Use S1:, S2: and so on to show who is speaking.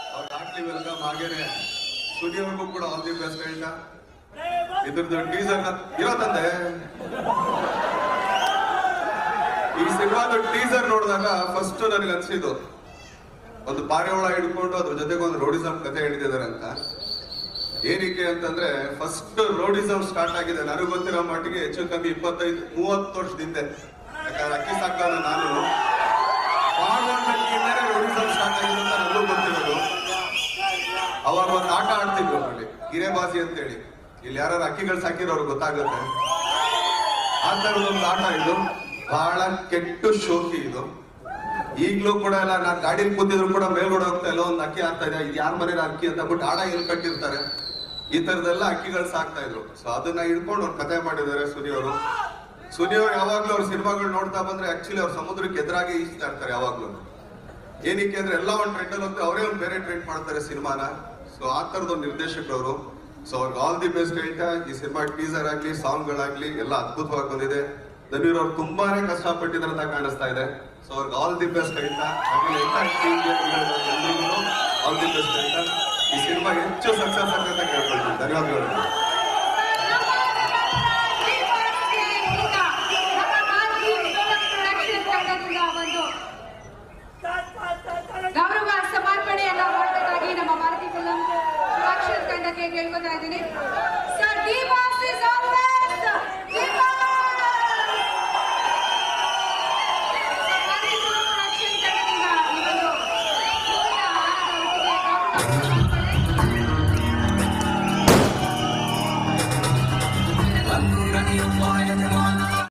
S1: ಅವ್ರ heartly welcome ಹಾಗೇನೆ ಸುನಿಯವ್ರಿಗೂ ಕೂಡ ಆಲ್ ದಿ ಬೆಸ್ಟ್ ಹೇಳ್ತ ಇದ್ರದ್ದು ಟೀಸರ್ ಇರೋ ತಂದೆ ಈ ಸಿನಿಮಾದ ಟೀಸರ್ ನೋಡಿದಾಗ ಫಸ್ಟ್ ನನಗೆ ಅನ್ಸಿದ್ದು ಒಂದು ಪಾರಿವಾಳ ಹಿಡ್ಕೊಂಡು ಅದ್ರ ಜೊತೆಗೆ ಒಂದು ರೋಡಿಸಮ್ ಕಥೆ ಹೇಳಿದ್ದಾರೆ ಅಂತ ಏನಕ್ಕೆ ಅಂತಂದ್ರೆ ಫಸ್ಟ್ ರೋಡಿಸಮ್ ಸ್ಟಾರ್ಟ್ ಆಗಿದೆ ನನಗೆ ಗೊತ್ತಿರೋ ಮಟ್ಟಿಗೆ ಹೆಚ್ಚು ಕಮ್ಮಿ ಇಪ್ಪತ್ತೈದು ಮೂವತ್ತು ವರ್ಷದಿಂದ ಯಾಕಂದ್ರೆ ಅಕ್ಕಿ ಸಾಕಾದ ನಾನು ಪಾರ್ವಣ್ಣಕ್ಕಿಂದಲೇ ರೋಡಿಸಮ್ ಸ್ಟಾರ್ಟ್ ಆಗಿದೆ ಅಂತ ನನಗೂ ಗೊತ್ತಿರೋದು ಅವಾಗ ಒಂದು ಆಟ ಆಡ್ತಿದ್ರು ಅಲ್ಲಿ ಗಿರೆಬಾಸಿ ಅಂತೇಳಿ ಇಲ್ಲಿ ಯಾರು ಅಕ್ಕಿಗಳು ಸಾಕಿರೋರು ಗೊತ್ತಾಗುತ್ತೆ ಆ ತರದೊಂದು ಆಟ ಇದು ಬಹಳ ಕೆಟ್ಟು ಶೋಕಿ ಇದು ಈಗ್ಲೂ ಕೂಡ ಎಲ್ಲ ನಾನ್ ಗಾಡಿಲಿ ಕೂತಿದ್ರು ಕೂಡ ಮೇಲ್ಗಡೆ ಹೋಗ್ತಾ ಎಲ್ಲ ಒಂದು ಅಕ್ಕಿ ಆಗ್ತಾ ಇದೆ ಇದು ಯಾರ ಮನೆ ಅಕ್ಕಿ ಅಂತ ಬಿಟ್ಟು ಆಡ ಎಲ್ಲಿ ಕಟ್ಟಿರ್ತಾರೆ ಈ ತರದೆಲ್ಲ ಅಕ್ಕಿಗಳು ಸಾಕ್ತಾ ಇದ್ರು ಸೊ ಅದನ್ನ ಹಿಡ್ಕೊಂಡು ಅವ್ರು ಕತೆ ಮಾಡಿದ್ದಾರೆ ಸುನಿ ಅವರು ಸುನಿ ಅವ್ರು ಯಾವಾಗ್ಲೂ ಅವ್ರ ಸಿನಿಮಾಗಳು ನೋಡ್ತಾ ಬಂದ್ರೆ ಆಕ್ಚುಲಿ ಅವ್ರ ಸಮುದ್ರಕ್ಕೆ ಎದುರಾಗಿ ಈಜ್ತಾ ಇರ್ತಾರೆ ಯಾವಾಗ್ಲೂ ಏನಕ್ಕೆ ಅಂದ್ರೆ ಎಲ್ಲ ಒಂದು ಟ್ರೆಂಡ್ ಅಲ್ಲಿ ಹೋಗ್ತಾರೆ ಅವರೇ ಒಂದು ಬೇರೆ ಟ್ರೆಂಡ್ ಮಾಡ್ತಾರೆ ಸಿನಿಮಾನ ಸೊ ಆ ತರದ ಒಂದು ನಿರ್ದೇಶಕರವರು ಸೊ ಅವ್ರಿಗೆ ಆಲ್ ದಿ ಬೆಸ್ಟ್ ಹೇಳ್ತಾ ಈ ಸಿನಿಮಾ ಟೀಸರ್ ಆಗ್ಲಿ ಸಾಂಗ್ ಗಳಾಗ್ಲಿ ಎಲ್ಲ ಅದ್ಭುತವಾಗಿ ಬಂದಿದೆ ಧನೀರ್ ಅವ್ರು ತುಂಬಾನೇ ಕಷ್ಟಪಟ್ಟಿದ್ದಾರೆ ಅಂತ ಕಾಣಿಸ್ತಾ ಇದೆ ಸೊ ಅವ್ರಿಗೆ ಆಲ್ ದಿ ಬೆಸ್ಟ್ ಹೇಳ್ತಾ ಆಮೇಲೆ ಎಲ್ಲ ಟೀಮ್ಗೆ ಎಲ್ರಿಗೂ ಆಲ್ ದಿ ಬೆಸ್ಟ್ ಹೇಳ್ತಾ ಈ ಸಿನಿಮಾ ಹೆಚ್ಚು ಸಕ್ಸಸ್ ಆಗಲಿ ಅಂತ ಕೇಳ್ಕೊಳ್ತೀನಿ ಧನ್ಯವಾದಗಳು
S2: ಗೌರವ ಸಮರ್ಪಣೆಯನ್ನ ಮಾಡಬೇಕಾಗಿ ನಮ್ಮ ಭಾರತೀಯ ಫಿಲಂ ಪ್ರೊಡಕ್ಷನ್ ತಂಡಕ್ಕೆ ಕೇಳ್ಕೊತಾ ಇದ್ದೀನಿ